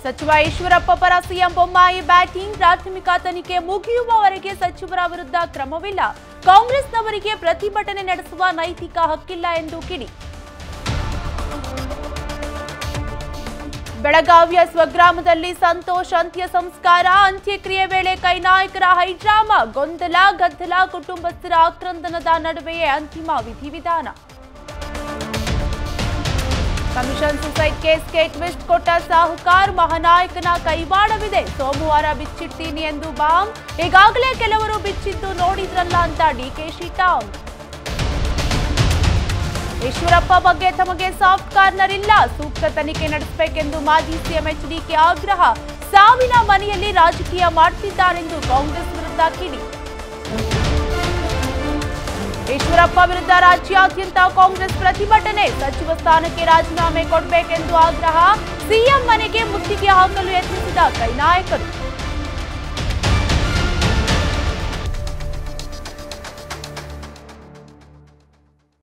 ಸಚಿವ ಈಶ್ವರಪ್ಪ ಪರ CM Bommai batting ಪ್ರಾಥಮಿಕ ತನಿಖೆ ಮುಗಿಯುವವರೆಗೆ ಸಚಿವರ ವಿರುದ್ಧ ಕ್ರಮವಿಲ್ಲ ಕಾಂಗ್ರೆಸ್ನವರಿಗೆ ಪ್ರತಿಭಟನೆ ನಡೆಸುವ ನೈತಿಕ ಹಕ್ಕಿಲ್ಲ ಎಂದು ಕಿಡಿ ಬೆಳಗಾವಿಯ ಸ್ವಗ್ರಾಮದಲ್ಲಿ ಸಂತೋಷ್ ಅಂತ್ಯ ಸಂಸ್ಕಾರ ಅಂತ್ಯಕ್ರಿಯೆ ವೇಳೆ ಕೈನಾಯಕರ ಹೈಡ್ರಾಮಾ ಗೊಂದಲ ಗದ್ದಲ ಕುಟುಂಬಸ್ಥರ ಆಕ್ರಂದನದ ನಡುವೆಯೇ ಅಂತಿಮ ವಿಧಿವಿಧಾನ ಕಮಿಷನ್ ಸುಸೈಡ್ ಕೇಸ್ಗೆ ಟ್ವಿಸ್ಟ್ ಕೊಟ್ಟ ಸಾಹುಕಾರ್ ಮಹಾನಾಯಕನ ಕೈವಾಡವಿದೆ ಸೋಮವಾರ ಬಿಚ್ಚಿಡ್ತೀನಿ ಎಂದು ಬಾಂಬ್ ಈಗಾಗಲೇ ಕೆಲವರು ಬಿಚ್ಚಿದ್ದು ನೋಡಿದ್ರಲ್ಲ ಅಂತ ಡಿಕೆಶಿ ಟಾಂಗ್ ಈಶ್ವರಪ್ಪ ಬಗ್ಗೆ ತಮಗೆ ಸಾಫ್ಟ್ ಕಾರ್ನರ್ ಇಲ್ಲ ಸೂಕ್ತ ತನಿಖೆ ನಡೆಸಬೇಕೆಂದು ಮಾಜಿ ಸಿಎಂ ಎಚ್ಡಿಕೆ ಆಗ್ರಹ ಸಾವಿನ ಮನೆಯಲ್ಲಿ ರಾಜಕೀಯ ಮಾಡ್ತಿದ್ದಾರೆಂದು ಕಾಂಗ್ರೆಸ್ ವಿರುದ್ಧ ಕಿಡಿ ಈಶ್ವರಪ್ಪ ವಿರುದ್ಧ ರಾಜ್ಯಾದ್ಯಂತ ಕಾಂಗ್ರೆಸ್ ಪ್ರತಿಭಟನೆ ಸಚಿವ ಸ್ಥಾನಕ್ಕೆ ರಾಜೀನಾಮೆ ಕೊಡಬೇಕೆಂದು ಆಗ್ರಹ ಸಿಎಂ ಮನೆಗೆ ಮುತ್ತಿಗೆ ಹಾಕಲು ಯತ್ನಿಸಿದ ಕೈ ನಾಯಕರು